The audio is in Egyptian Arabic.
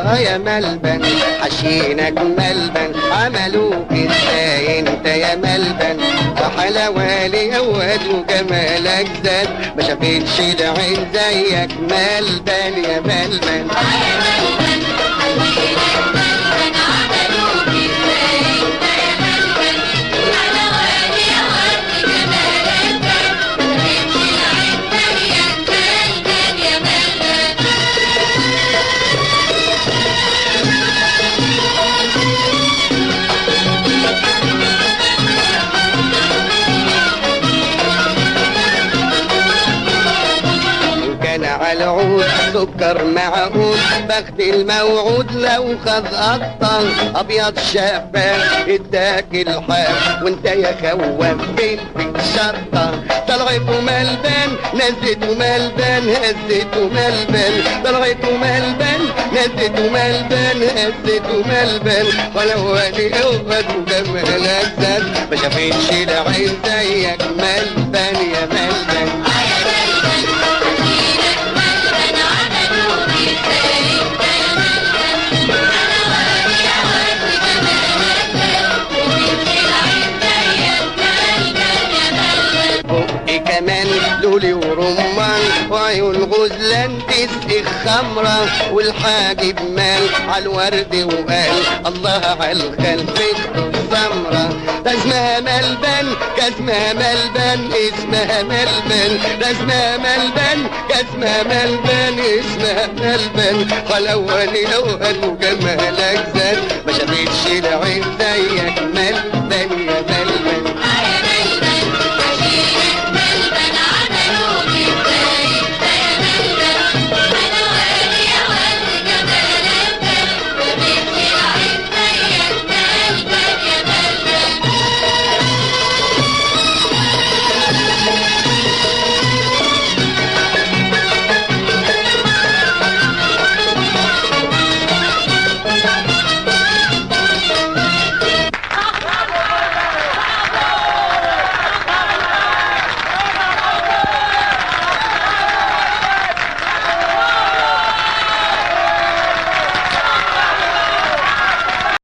اه يا ملبن حشينك ملبن عملوك ازاي انت يا ملبن وحلوالي اواد وجمالك زاد ما شافتش العين زيك ملبن يا ملبن إن كان على عود سكر معقول بخت الموعود لو خذ قطة ابيض شفاف اداك الحال وانت يا خواف بنت الشطة طلعته ملبن نزلته ملبن هزته ملبن طلعته ملبن نزلته ملبن هزته ملبن ولو اني اوغد وجمالك زاد ما شافتش العين زيك ملبن يا ملبن بقي كمان لولي ورمان وعيون غزلان تسقي خمرة والحاجب مال عالورد وقال الله عالخلف السمرة ده اسمها ملبن كاسمها ملبن اسمها ملبن ده اسمها ملبن كاسمها ملبن اسمها ملبن حلواني لو قالوا جمالك زاد ما شافتش العين زيك ملبن